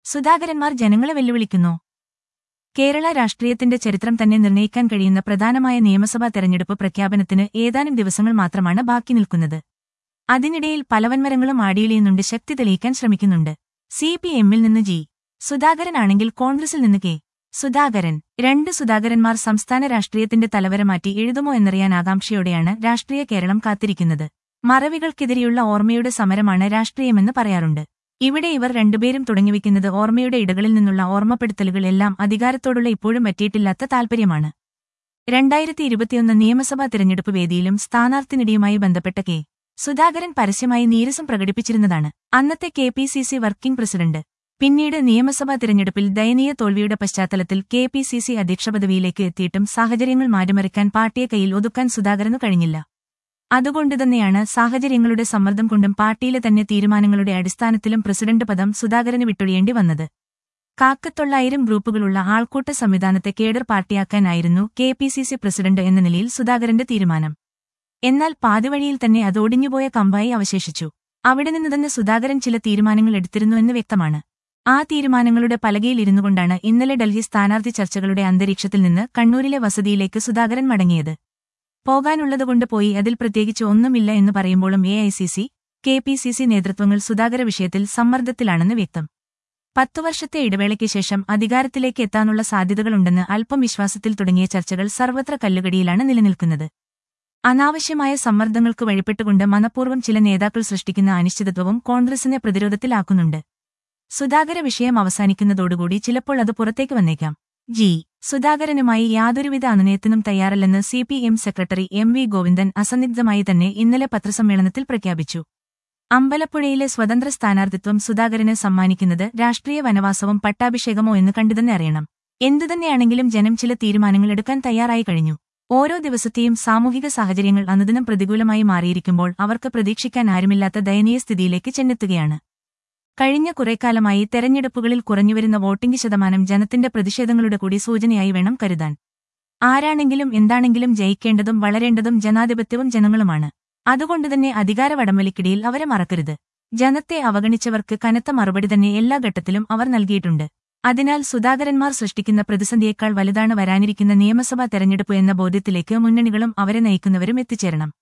സുധാകരന്മാർ ജനങ്ങളെ വെല്ലുവിളിക്കുന്നു കേരള രാഷ്ട്രീയത്തിന്റെ ചരിത്രം തന്നെ നിർണ്ണയിക്കാൻ കഴിയുന്ന പ്രധാനമായ നിയമസഭാ തെരഞ്ഞെടുപ്പ് പ്രഖ്യാപനത്തിന് ഏതാനും ദിവസങ്ങൾ മാത്രമാണ് ബാക്കി നിൽക്കുന്നത് അതിനിടയിൽ പലവൻമരങ്ങളും ആടിയിളിയുന്നുണ്ട് ശക്തി തെളിയിക്കാൻ ശ്രമിക്കുന്നുണ്ട് സി പി എമ്മിൽ നിന്ന് ജി സുധാകരനാണെങ്കിൽ കോൺഗ്രസിൽ നിന്ന് കെ സുധാകരൻ രണ്ട് സുധാകരന്മാർ സംസ്ഥാന രാഷ്ട്രീയത്തിന്റെ തലവര മാറ്റി എഴുതുമോ എന്നറിയാൻ ആകാംക്ഷയോടെയാണ് രാഷ്ട്രീയ കേരളം കാത്തിരിക്കുന്നത് മറവികൾക്കെതിരെയുള്ള ഓർമ്മയുടെ സമരമാണ് രാഷ്ട്രീയമെന്ന് പറയാറുണ്ട് ഇവിടെ ഇവർ രണ്ടുപേരും തുടങ്ങിവെക്കുന്നത് ഓർമ്മയുടെ ഇടകളിൽ നിന്നുള്ള ഓർമ്മപ്പെടുത്തലുകൾ എല്ലാം അധികാരത്തോടുള്ള ഇപ്പോഴും പറ്റിയിട്ടില്ലാത്ത താൽപര്യമാണ് രണ്ടായിരത്തി ഇരുപത്തിയൊന്ന് നിയമസഭാ തിരഞ്ഞെടുപ്പ് വേദിയിലും സ്ഥാനാർത്ഥിനിടിയുമായി ബന്ധപ്പെട്ട കെ സുധാകരൻ പരസ്യമായി നീരസം പ്രകടിപ്പിച്ചിരുന്നതാണ് അന്നത്തെ K P C C working president പിന്നീട് നിയമസഭാ തിരഞ്ഞെടുപ്പിൽ ദയനീയ തോൽവിയുടെ പശ്ചാത്തലത്തിൽ കെ പി സി സി അധ്യക്ഷ പദവിയിലേക്ക് എത്തിയിട്ടും സാഹചര്യങ്ങൾ മാറ്റിമറിക്കാൻ പാർട്ടിയെ കയ്യിൽ ഒതുക്കാൻ സുധാകരനു കഴിഞ്ഞില്ല അതുകൊണ്ടുതന്നെയാണ് സാഹചര്യങ്ങളുടെ സമ്മർദ്ദം കൊണ്ടും പാർട്ടിയിലെ തന്നെ തീരുമാനങ്ങളുടെ അടിസ്ഥാനത്തിലും പ്രസിഡന്റ് പദം സുധാകരന് വിട്ടൊഴിയേണ്ടി വന്നത് കാക്കത്തൊള്ളായിരം ഗ്രൂപ്പുകളുള്ള ആൾക്കൂട്ട സംവിധാനത്തെ കേഡർ പാർട്ടിയാക്കാനായിരുന്നു K P C C president എന്ന നിലയിൽ സുധാകരന്റെ തീരുമാനം എന്നാൽ പാതിവഴിയിൽ തന്നെ അത് ഒടിഞ്ഞുപോയ കമ്പായി അവശേഷിച്ചു അവിടെ നിന്ന് തന്നെ സുധാകരൻ ചില തീരുമാനങ്ങൾ എടുത്തിരുന്നു എന്ന് വ്യക്തമാണ് ആ തീരുമാനങ്ങളുടെ പലകയിൽ ഇരുന്നുകൊണ്ടാണ് ഇന്നലെ ഡൽഹി സ്ഥാനാർത്ഥി ചർച്ചകളുടെ അന്തരീക്ഷത്തിൽ നിന്ന് കണ്ണൂരിലെ വസതിയിലേക്ക് സുധാകരൻ മടങ്ങിയത് പോകാനുള്ളതുകൊണ്ട് പോയി അതിൽ പ്രത്യേകിച്ച് ഒന്നുമില്ല എന്ന് പറയുമ്പോഴും A I C C K P C C നേതൃത്വങ്ങൾ സുധാകര വിഷയത്തിൽ സമ്മർദ്ദത്തിലാണെന്ന് വ്യക്തം പത്തു വർഷത്തെ ഇടവേളയ്ക്ക് ശേഷം അധികാരത്തിലേക്ക് എത്താനുള്ള സാധ്യതകളുണ്ടെന്ന് അല്പം വിശ്വാസത്തിൽ തുടങ്ങിയ ചർച്ചകൾ സർവത്ര കല്ലുകടിയിലാണ് നിലനിൽക്കുന്നത് അനാവശ്യമായ സമ്മർദ്ദങ്ങൾക്ക് വഴിപ്പെട്ടുകൊണ്ട് മനഃപൂർവ്വം ചില നേതാക്കൾ സൃഷ്ടിക്കുന്ന അനിശ്ചിതത്വവും കോൺഗ്രസിനെ പ്രതിരോധത്തിലാക്കുന്നുണ്ട് സുധാകര വിഷയം അവസാനിക്കുന്നതോടുകൂടി ചിലപ്പോൾ അത് പുറത്തേക്ക് വന്നേക്കാം ജി സുധാകരനുമായി യാതൊരുവിധ അനുനയത്തിനും തയ്യാറല്ലെന്ന് C P M secretary M V Govindan അസന്നിഗ്ധമായി തന്നെ ഇന്നലെ പത്രസമ്മേളനത്തിൽ പ്രഖ്യാപിച്ചു അമ്പലപ്പുഴയിലെ സ്വതന്ത്ര സ്ഥാനാർത്ഥിത്വം സുധാകരന് സമ്മാനിക്കുന്നത് രാഷ്ട്രീയ വനവാസവും പട്ടാഭിഷേകമോ എന്ന് കണ്ടുതന്നെ അറിയണം എന്തുതന്നെയാണെങ്കിലും ജനം ചില തീരുമാനങ്ങൾ എടുക്കാൻ തയ്യാറായി കഴിഞ്ഞു ഓരോ ദിവസത്തെയും സാമൂഹിക സാഹചര്യങ്ങൾ അനുദിനം പ്രതികൂലമായി മാറിയിരിക്കുമ്പോൾ അവർക്ക് പ്രതീക്ഷിക്കാൻ ആരുമില്ലാത്ത ദയനീയ സ്ഥിതിയിലേക്ക് ചെന്നെത്തുകയാണ് കഴിഞ്ഞ കുറേക്കാലമായി തെരഞ്ഞെടുപ്പുകളിൽ കുറഞ്ഞുവരുന്ന വോട്ടിംഗ് ശതമാനം ജനത്തിന്റെ പ്രതിഷേധങ്ങളുടെ കൂടി സൂചനയായി വേണം കരുതാൻ ആരാണെങ്കിലും എന്താണെങ്കിലും ജയിക്കേണ്ടതും വളരേണ്ടതും ജനാധിപത്യവും ജനങ്ങളുമാണ് അതുകൊണ്ടുതന്നെ അധികാര വടംവലിക്കിടയിൽ അവരെ മറക്കരുത് ജനത്തെ അവഗണിച്ചവർക്ക് കനത്ത മറുപടി തന്നെ എല്ലാ ഘട്ടത്തിലും അവർ നൽകിയിട്ടുണ്ട് അതിനാൽ സുധാകരന്മാർ സൃഷ്ടിക്കുന്ന പ്രതിസന്ധിയേക്കാൾ വലുതാണ് വരാനിരിക്കുന്ന നിയമസഭാ തെരഞ്ഞെടുപ്പ് എന്ന ബോധ്യത്തിലേക്ക് മുന്നണികളും അവരെ നയിക്കുന്നവരും എത്തിച്ചേരണം